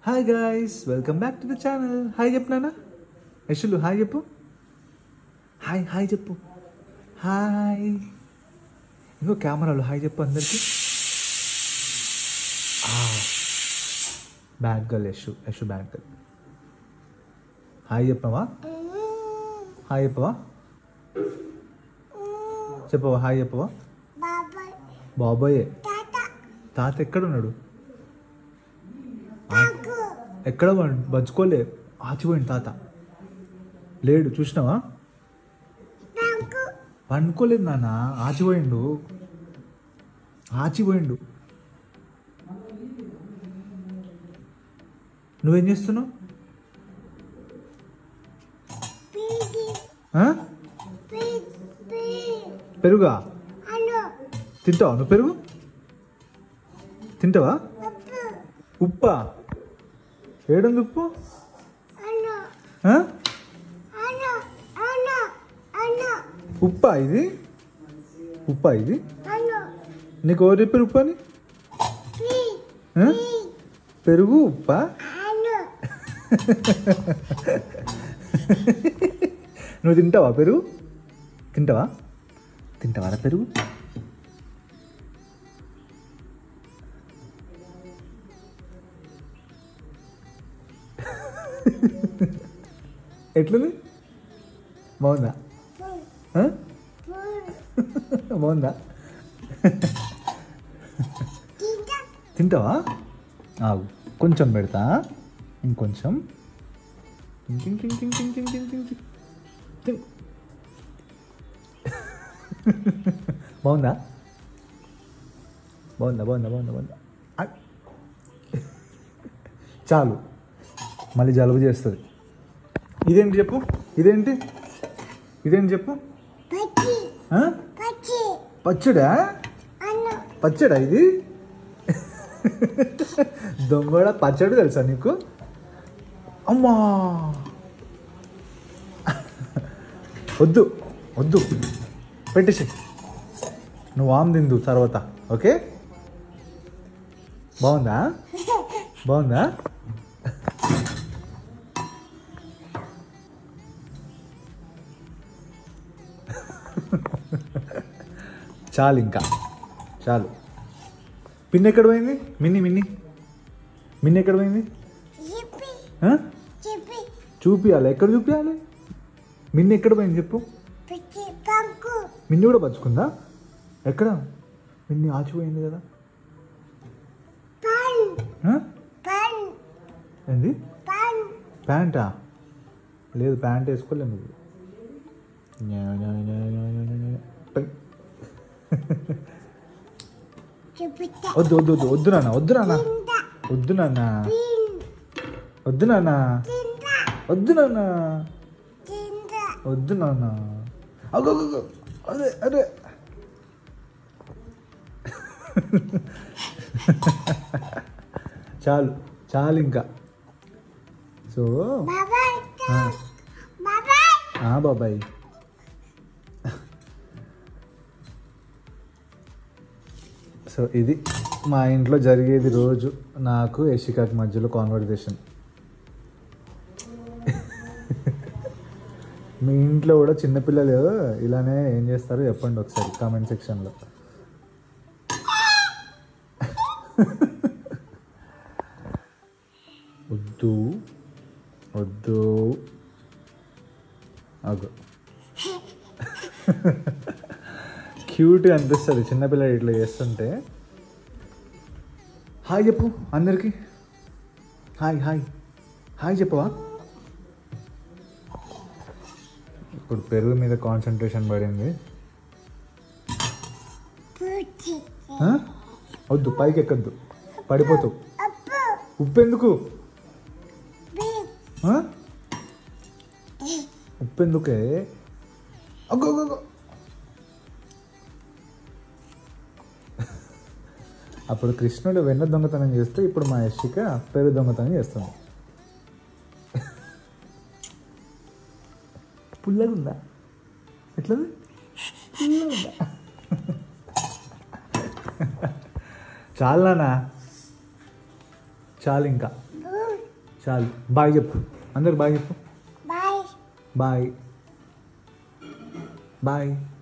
Hi guys welcome back to the channel hi చెప్పు నాన్న యశులు హాయ్ చెప్పు హాయ్ హాయ్ చెప్పు హాయ్ ఇంకో కెమెరాలో హాయ్ చెప్పు అందరికి bad girl Yashu Yashu bad girl hi చెప్పవా హాయ్ చెప్పవా చెప్పవా హాయ్ చెప్పవా బాబాయ్ బాబాయే తాత తాత ఎక్కడున్నాడు నాకు ఎక్కడ పం- పంచుకోలే ఆచిపోయింది తాత లేడు చూసినావా నాకు పండుకోలేదు నాన్న ఆచిపోయిండు ఆచిపోయిండు నువ్వేం చేస్తున్నావు పీడి ఆ? పీ పీ పెరుగా అను తింటావా నువ్వు పెరుగు తింటావా ఉప్పు ఉప్పా ఏడుంది ఉప్పు అను ఆ? అను అను అను ఉప్పా ఇది ఉప్పా ఇది అను నీకు ఎవరు చెప్పారు ఉప్పు అని పీ ఆ? పీ పెరుగు ఉప్పా అను నువ్వు తింటావా పెరుగు తింటావా తింటావా పెరుగు ఎట్లుంది బాగుందా ఆ? బాగుందా తింటా తింటావా ఆగు కొంచెం పెడతా ఇంకొంచెం టింగ్ టింగ్ టింగ్ టింగ్ టింగ్ టింగ్ టింగ్ టింగ్ టింగ్. తిన్. బాగుందా బాగుందా బాగుందా బాగుందా బాగుందా ఆ. చాలు మళ్ళీ జలుబు చేస్తుంది ఇదేంటి చెప్పు ఇదేంటి ఇదేంటి చెప్పు పచ్చి ఆ? పచ్చి పచ్చడా అను పచ్చడా ఇది దొంగడ పచ్చడి తెలుసా నీకు అమ్మా వద్దు వద్దు పెట్టేసి నువ్వు ఆమ్ తిందు తర్వాత ఓకే బాగుందా బాగుందా చాలు ఇంకా చాలు పిన్ ఎక్కడ పోయింది మిన్ని మిన్ని మిన్ని ఎక్కడ పోయింది చెప్పి ఆ? చెప్పి చూపియాలి ఎక్కడ చూపియాలి మిన్ని ఎక్కడ పోయింది చెప్పు పచ్చి పంకు మిన్ని కూడా పంచుకుందా ఎక్కడ మిన్ని ఆచిపోయింది కదా పన్ ఆ? పన్ ఏంది పన్ ప్యాంటా లేదు ప్యాంట్ వేసుకోలేదు నువ్వు న్యా, న్యా, న్యా, న్యా, న్యా, న్యా, న్యా. పై. చెప్తా వద్దు వద్దు వద్దు వద్దు నాన్న వద్దు నాన్న తింటా వద్దు నాన్న పిన్ వద్దు నాన్న తింటా వద్దు నాన్న తింటా వద్దు నాన్న అగో అగో, అగో. అరే అరే చాలు చాలు ఇంకా సో బాబాయ్ ఆ, బాబాయ్ ఆ బాబాయ్ సో ఇది మా ఇంట్లో జరిగేది రోజు నాకు యశికాకి మధ్యలో కాన్వర్జేషన్ మీ ఇంట్లో కూడా చిన్నపిల్లలు ఇలానే ఏం చేస్తారో చెప్పండి ఒకసారి కామెంట్ సెక్షన్లో వద్దు వద్దు అగు క్యూట్ అనిపిస్తుంది చిన్నపిల్లలు ఇట్లా చేస్తుంటే హాయ్ చెప్పు అందరికి హాయ్ హాయ్ హాయ్ చెప్పవా ఇప్పుడు పెరుగు మీద కాన్సన్ట్రేషన్ పడింది పూచి ఆ? వద్దు పైకి ఎక్కద్దు పడిపోతావు అప్పు ఉప్పు ఎందుకు బి ఆ? ఉప్పు ఎందుకే అగ్గో అగ్గో, అగ్గో. అప్పుడు కృష్ణుడు వెన్న దొంగతనం చేస్తే ఇప్పుడు మా యశిక పెరుగు దొంగతనం చేస్తుంది పుల్లగా ఉందా ఎట్లది పుల్లగా ఉందా చాలానా చాలు ఇంకా బూ చాలు బాయ్ చెప్పు అందరు బాయ్ చెప్పు బాయ్ బాయ్ బాయ్